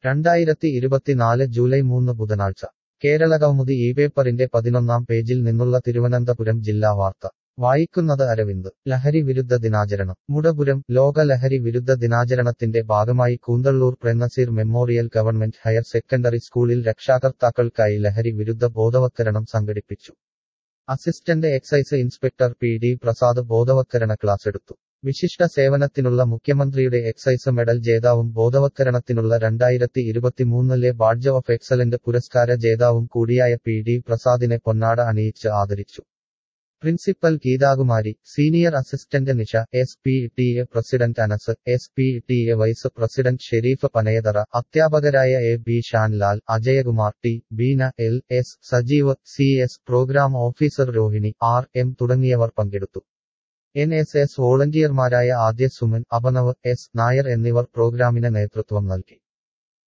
രണ്ടായിരത്തി ഇരുപത്തിനാല് ജൂലൈ മൂന്ന് ബുധനാഴ്ച കേരളകൗമുദി ഈ പേപ്പറിന്റെ പതിനൊന്നാം പേജിൽ നിന്നുള്ള തിരുവനന്തപുരം ജില്ലാ വാർത്ത വായിക്കുന്നത് അരവിന്ദ് ലഹരി വിരുദ്ധ ദിനാചരണം മുടപുരം ലോക ലഹരി വിരുദ്ധ ദിനാചരണത്തിന്റെ ഭാഗമായി Koonthalloor Prem Nazir memorial government higher secondary സ്കൂളിൽ രക്ഷാകർത്താക്കൾക്കായി ലഹരി വിരുദ്ധ ബോധവത്കരണം സംഘടിപ്പിച്ചു assistant excise inspector P D Prasad ബോധവത്കരണ ക്ലാസ് എടുത്തു വിശിഷ്ട സേവനത്തിനുള്ള മുഖ്യമന്ത്രിയുടെ എക്സൈസ് മെഡൽ ജേതാവും ബോധവത്കരണത്തിനുള്ള രണ്ടായിരത്തി ഇരുപത്തിമൂന്നിലെ ബാഡ്ജ് ഓഫ് എക്സലന്റ് പുരസ്കാര ജേതാവും കൂടിയായ പി ഡി പ്രസാദിനെ പൊന്നാട അണിയിച്ച് ആദരിച്ചു principal Geethakumari senior assistant Nisha S P T A president Anas S P T A vice president Sherif Panayathara അധ്യാപകരായ A B Shanlal Ajayakumar T Beena L S Sajeev C S program officer Rohini R M തുടങ്ങിയവർ പങ്കെടുത്തു N S S വോളണ്ടിയർമാരായ ആദ്യ Suman അപനവ് S Nair എന്നിവർ പ്രോഗ്രാമിന് നേതൃത്വം നൽകി